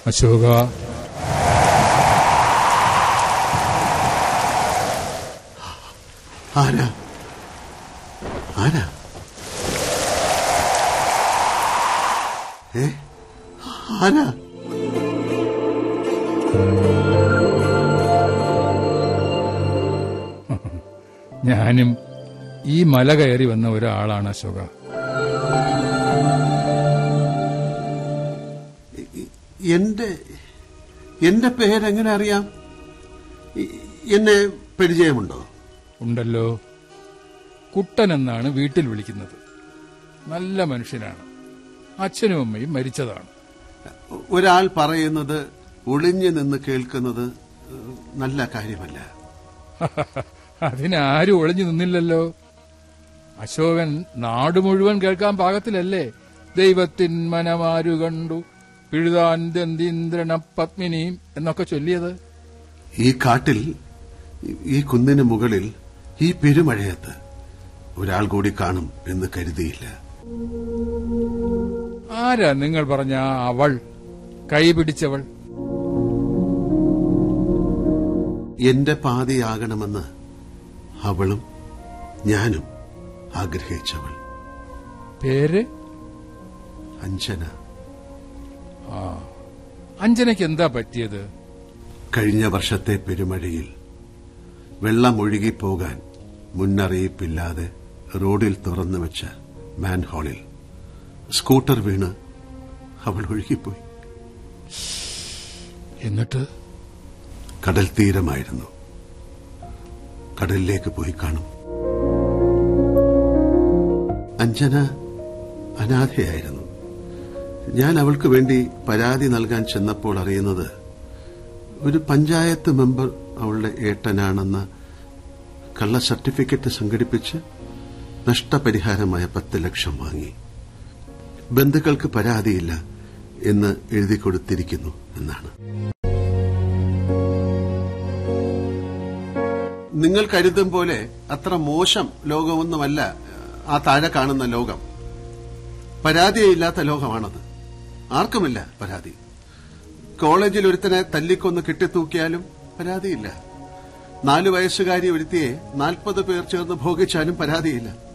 അശോക ആരാ ആരാ ഏ ആരാ ഞാനും ഈ മല കയറി വന്ന ഒരാളാണ് അശോക എന്റെ എന്റെ പേരെങ്ങനെ അറിയാം ഇ- എന്നെ പരിചയമുണ്ടോ ഉണ്ടല്ലോ കുട്ടൻ എന്നാണ് വീട്ടിൽ വിളിക്കുന്നത് നല്ല മനുഷ്യനാണ് അച്ഛനും അമ്മയും മരിച്ചതാണ് ഒരാൾ പറയുന്നത് ഒളിഞ്ഞു നിന്ന് കേൾക്കുന്നത് ഏഹ്, നല്ല കാര്യമല്ല അതിനാരും ഒളിഞ്ഞു നിന്നില്ലല്ലോ അശോകൻ നാട് മുഴുവൻ കേൾക്കാൻ പാകത്തിലല്ലേ ദൈവത്തിൻ മനമാരു കണ്ടു പിഴുതാന്ത്യന്തീന്ദ്രണ പത്മിനിയും എന്നൊക്കെ ചൊല്ലിയത് ഈ കാട്ടിൽ ഈ കുന്നിന് മുകളിൽ ഈ പെരുമഴയത്ത് ഒരാൾ കൂടി കാണും എന്ന് കരുതിയില്ല ആരാ നിങ്ങൾ പറഞ്ഞ ആ അവൾ കൈ പിടിച്ചവൾ എന്റെ പാതിയാകണമെന്ന് അവളും ഞാനും ആഗ്രഹിച്ചവൾ പേര് അഞ്ജന അഞ്ജനയ്ക്ക് എന്താ പറ്റിയത് കഴിഞ്ഞ വർഷത്തെ പെരുമഴയിൽ വെള്ളം ഒഴുകിപ്പോകാൻ മുന്നറിയിപ്പില്ലാതെ റോഡിൽ തുറന്നു വെച്ച മാൻഹോളിൽ സ്കൂട്ടർ വീണ് അവൾ ഒഴുകിപ്പോയി എന്നിട്ട് കടൽ തീരമായിരുന്നു കടലിലേക്ക് പോയി കാണും അഞ്ജന അനാഥയായിരുന്നു ഞാൻ അവൾക്ക് വേണ്ടി പരാതി നൽകാൻ ചെന്നപ്പോൾ അറിയുന്നത് ഒരു പഞ്ചായത്ത് മെമ്പർ അവളുടെ ഏട്ടനാണെന്ന കള്ള സർട്ടിഫിക്കറ്റ് സംഘടിപ്പിച്ച് നഷ്ടപരിഹാരമായ പത്ത് ലക്ഷം വാങ്ങി ബന്ധുക്കൾക്ക് പരാതിയില്ല എന്ന് എഴുതി കൊടുത്തിരിക്കുന്നു എന്നാണ് നിങ്ങൾ കരുതും പോലെ അത്ര മോശം ലോകമൊന്നുമല്ല ആ താഴെ കാണുന്ന ലോകം പരാതിയില്ലാത്ത ലോകമാണത് ആർക്കുമില്ല പരാതി കോളേജിൽ ഒരുത്തനെ തല്ലിക്കൊന്ന് കെട്ടിത്തൂക്കിയാലും പരാതിയില്ല നാലു വയസ്സുകാരി ഒരുത്തിയെ നാൽപ്പത് പേർ ചേർന്ന് ഭോഗിച്ചാലും പരാതിയില്ല